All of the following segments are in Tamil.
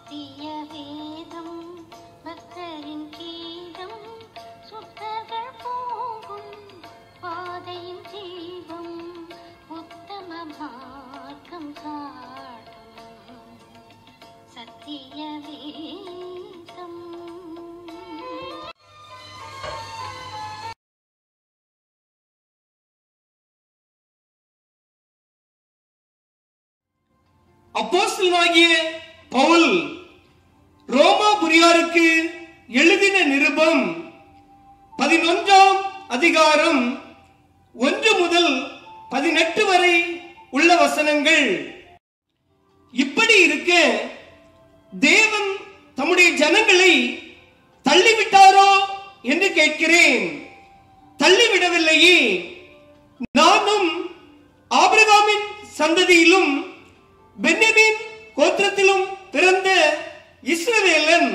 சத்திய வேதம் பக்தரின் கீதம் சுத்தர்கள் போகும் பாதையின் ஜீவம் உத்தம மார்க்கம் காட்டும் சத்திய வேதம் அப்போஸ்தலனாகிய பவுல் ரோமாபுரியாருக்கு எழுதின நிருபம் பதினொன்றாம் அதிகாரம் ஒன்று முதல் பதினெட்டு வரை உள்ள வசனங்கள் இப்படி இருக்க தேவன் தம்முடைய ஜனங்களை தள்ளிவிட்டாரோ என்று கேட்கிறேன் தள்ளிவிடவில்லையே நானும் ஆபிரகாமின் சந்ததியிலும் பென்யமீன் கோத்திரத்திலும் பிறந்த இஸ்ரவேலன்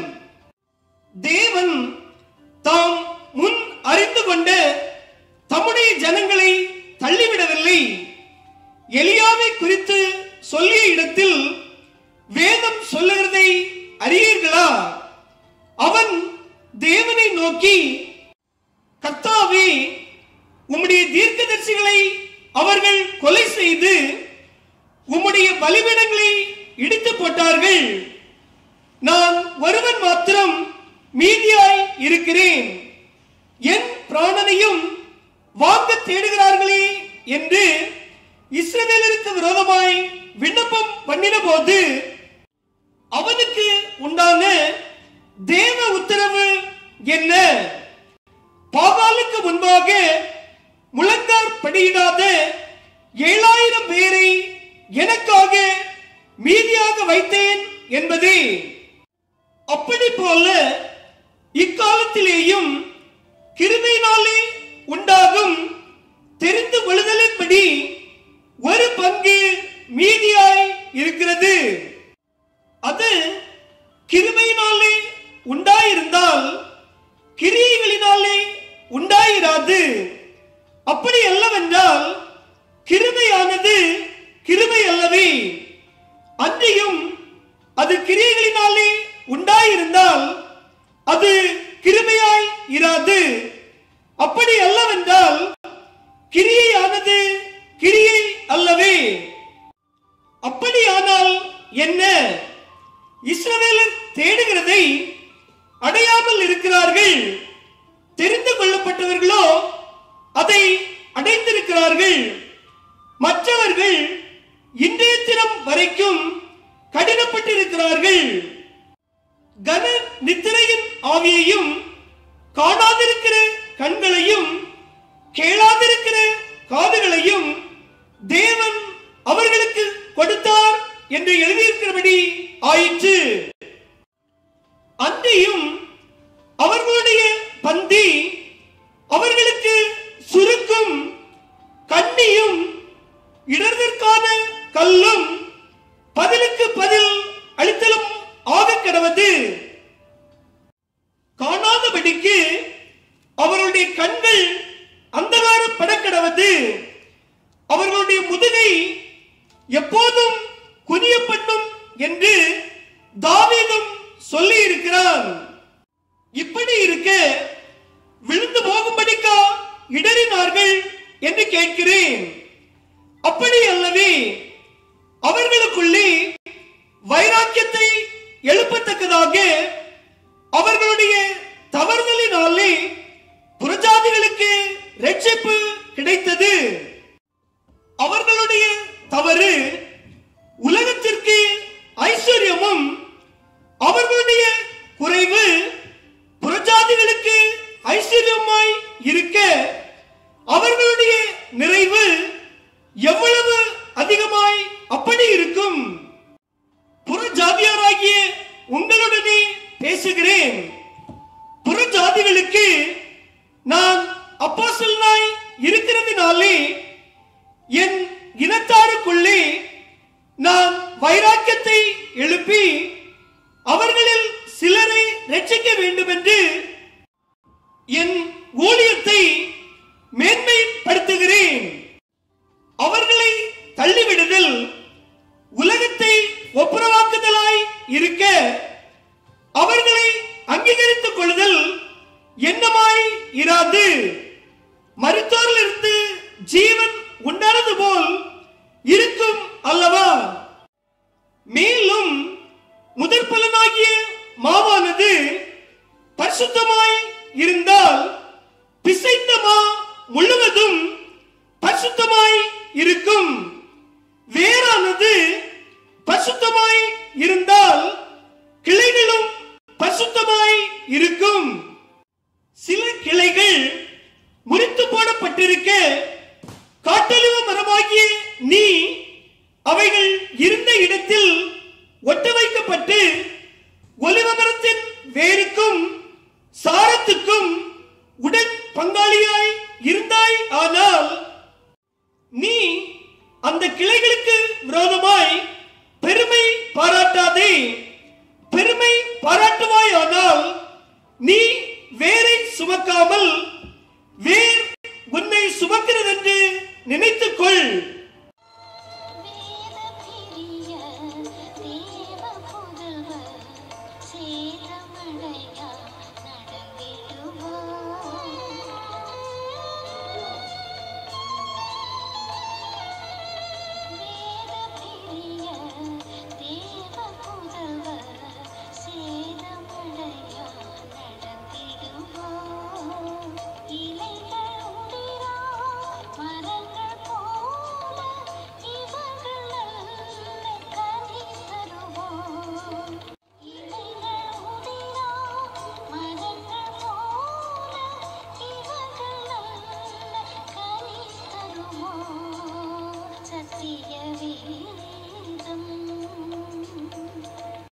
தேவன் தாம் முன் அறிந்து கொண்ட தம்முடைய ஜனங்களை தள்ளிவிடவில்லை எலியாவை குறித்து சொல்லிய இடத்தில் வேதம் சொல்லுகிறதை அறியீர்களா அவன் தேவனை நோக்கி கர்த்தாவே உம்முடைய தீர்க்கதரிசிகளை அவர்கள் கொலை செய்து உம்முடைய பலிபீடங்களை இடித்து போட்டார்கள் நான் ஒருவன் மாத்திரம் மீதியாய் இருக்கிறேன் என் பிராணனையும் வாங்க தேடுகிறார்களே என்று இஸ்ரவேலருக்கு விரோதமாய் விண்ணப்பம் பண்ணின போது அவனுக்கு உண்டான தேவ உத்தரவு என்ன பாகாலுக்கு முன்பாக முழங்கார் படியிடாத ஏழாயிரம் பேரை எனக்காக மீதியாக வைத்தேன் என்பதே அப்படி போல இக்காலத்திலேயும் கிருபையினாலே உண்டாகும் தெரிந்து கொள்ளுதலின்படி ஒரு பங்கு மீதியாய் இருக்கிறது அது கிருபையினாலே உண்டாயிருந்தால் கிரியைகளினாலே உண்டாயிராது அப்படி அல்லவென்றால் கிருபையானது கிருபை அல்லவே அன்றியும் அது கிரியைகளினாலே உண்டாயிருந்தால் அது கிருபையாய் இராது அப்படி அல்லவென்றால் கிரியையானது கிரியை அல்லவே அப்படியானால் என்ன இஸ்ரவேலர் தேடுகிறதை அடையாமல் இருக்கிறார்கள் தெரிந்து கொள்ளப்பட்டவர்களோ அதை அடைந்திருக்கிறார்கள் மற்றவர்கள் இன்றைய தினம் வரைக்கும் கடினப்பட்டிருக்கிறார்கள் கன நித்திரையின் ஆவியையும் காணாதிருக்கிற கண்களையும் கேளாதிருக்கிற காதுகளையும் தேவன் அவர்களுக்கு கொடுத்தார் என்று எழுதியிருக்கிறபடி ஆயிற்று அன்றியும் அவர்களுடைய பந்தி அவர்களுக்கு சுருக்கும் கண்ணியும் இடர்தற்கான கல்லும் பதிலுக்கு பதில் அளித்தலும் ஆக கிடவது காணாதபடிக்கு அவர்களுடைய கண்கள் அந்தகாரப்பட கிடவது அவர்களுடைய முதுகை எப்போதும் குனிய பண்ணும் என்று தாவீதும் சொல்லி இருக்கிறான் இப்படி இருக்க விழுந்து போகும்படிக்கா இடறினார்கள் என்று கேட்கிறேன் அப்படி அல்லவே அவர்களுக்குள்ளே வைராக்கியத்தை எழுப்பத்தக்கதாக அவர்களுடைய தவறுதலினாலே புறஜாதிகளுக்கு ரட்சிப்பு கிடைத்தது அவர்களுடைய தவறு உலகத்திற்கு ஐஸ்வர்யமும் அவர்களுடைய குறைவு புறஜாதிகளுக்கு ஐஸ்வர்யமாய் இருக்க அவர்களுடைய நிறைவு எவ்வளவு அதிகமாய் அப்படி இருக்கும் புறஜாதியாராகிய உங்களுடனே பேசுகிறேன் புறஜாதிகளுக்கு நான் அப்போஸ்தலனாய் இருக்கிறதுனாலே என் இனத்தாருக்குள்ளே நான் வைராக்கியத்தை எழுப்பி அவர்களில் சிலரை ரட்சிக்க வேண்டும் என்று என் ஊழியத்தை மேன்மைப்படுத்துகிறேன் அவர்களை தள்ளிவிடுதல் உலகத்தை ஒப்புரவாக்குதலாய் இருக்க அவர்களை அங்கீகரித்துக் கொள்ளுதல் என்னமாய் இராது மருத்துவரிலிருந்து ஜீவன் உண்டானது போல் இருக்கும் அல்லவா மேலும் முதற் பலனாகிய மாவானது பரிசுத்தமாய் இருந்தால் பிசைந்த மா முழுவதும் பரிசுத்தமாய் இருக்கும் வேறானது பரிசுத்தமாய் இருந்தால் கிளைகளும் பரிசுத்தமாய் இருக்கும் சில கிளைகள் முறித்து போடப்பட்டிருக்க காட்டழிவு மரமாகிய நீ அவைகள் இருந்த இடத்தில் ஒட்ட வைக்கப்பட்டு ஒலிவ மரத்தின் வேருக்கும் சாரத்துக்கும் உடன் பங்காளியாய் இருந்தாய் ஆனால் நீ அந்த கிளைகளுக்கு விரோதமாய் பெருமை பாராட்டாதே பெருமை பாராட்டுவாய் ஆனால் நீ வேரை சுமக்காமல்